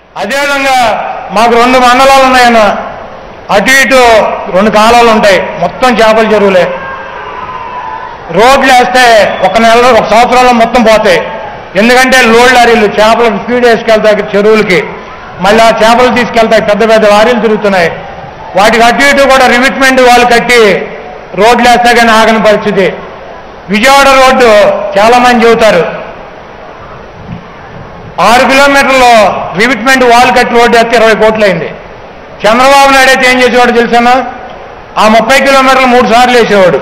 అదేవిధంగా మాకు రెండు మండలాలు ఉన్నాయన్న అటు ఇటు రెండు కాలాలు ఉంటాయి మొత్తం చేపల చెరువులే రోడ్లు వేస్తే ఒక నెల ఒక సంవత్సరంలో మొత్తం పోతాయి ఎందుకంటే లోడ్ లారీలు చేపలకు ఫీడ్ వేసుకెళ్తాయి చెరువులకి మళ్ళీ ఆ చేపలు తీసుకెళ్తాయి పెద్ద పెద్ద లారీలు తిరుగుతున్నాయి వాటికి అటు ఇటు కూడా రిమిట్మెంట్ వాళ్ళు కట్టి రోడ్లు వేస్తే కానీ ఆగని పరిస్థితి విజయవాడ రోడ్డు చాలా మంది చెబుతారు ఆరు కిలోమీటర్లు రిమిట్మెంట్ వాల్ కట్టి రోడ్డు వేస్తే ఇరవై కోట్లు అయింది చంద్రబాబు నాయుడు అయితే ఏం చేసేవాడు తెలుసానా ఆ ముప్పై కిలోమీటర్లు మూడు సార్లు వేసేవాడు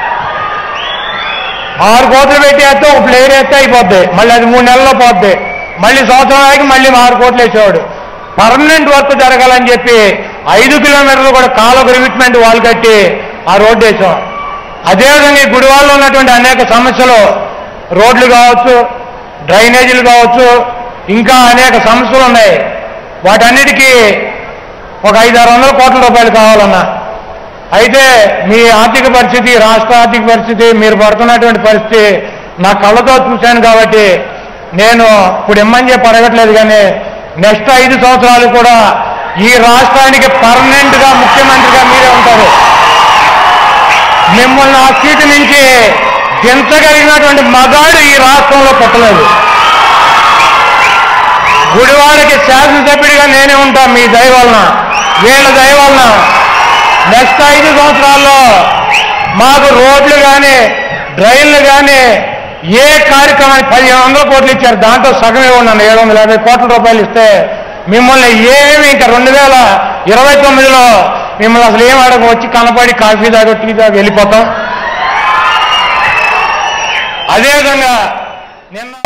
ఆరు కోట్లు పెట్టి వేస్తే ఒక ప్లేయర్ వేస్తే అయిపోద్ది మళ్ళీ అది మూడు నెలల్లో పోద్ది మళ్ళీ సంవత్సరానికి మళ్ళీ ఆరు కోట్లు వేసేవాడు పర్మనెంట్ వర్క్ జరగాలని చెప్పి ఐదు కిలోమీటర్లు కూడా కాలువ రిమిట్మెంట్ వాల్ కట్టి ఆ రోడ్డు వేసాం అదేవిధంగా ఈ గుడివాడలో ఉన్నటువంటి అనేక సమస్యలు రోడ్లు కావచ్చు డ్రైనేజీలు కావచ్చు ఇంకా అనేక సమస్యలు ఉన్నాయి వాటన్నిటికీ ఒక ఐదు ఆరు వందల కోట్ల రూపాయలు కావాలన్నా అయితే మీ ఆర్థిక పరిస్థితి రాష్ట్ర ఆర్థిక పరిస్థితి మీరు పడుతున్నటువంటి పరిస్థితి నా కళ్ళతో చూశాను కాబట్టి నేను ఇప్పుడు ఇమ్మని చెప్పి అడగట్లేదు కానీ నెక్స్ట్ ఐదు సంవత్సరాలు కూడా ఈ రాష్ట్రానికి పర్మనెంట్ గా ముఖ్యమంత్రిగా మీరే ఉంటారు మిమ్మల్ని ఆ సీటు నుంచి దించగలిగినటువంటి మగాడు ఈ రాష్ట్రంలో పుట్టలేదు గుడివాడకి శాసనసభ్యుడిగా నేనే ఉంటా మీ దయ వలన వీళ్ళ దయ వలన నెక్స్ట్ ఐదు సంవత్సరాల్లో మాకు రోడ్లు కానీ డ్రైన్లు కానీ ఏ కార్యక్రమానికి పదిహేను వందల కోట్లు ఇచ్చారు దాంట్లో సగమే ఉన్నాను ఏడు వందల యాభై కోట్ల రూపాయలు ఇస్తే మిమ్మల్ని ఏమి ఇంకా రెండు వేల ఇరవై తొమ్మిదిలో మిమ్మల్ని అసలు ఏం అడగ వచ్చి కనపడి కాఫీ తాగో టీ తాగి వెళ్ళిపోతాం అదేవిధంగా నిన్న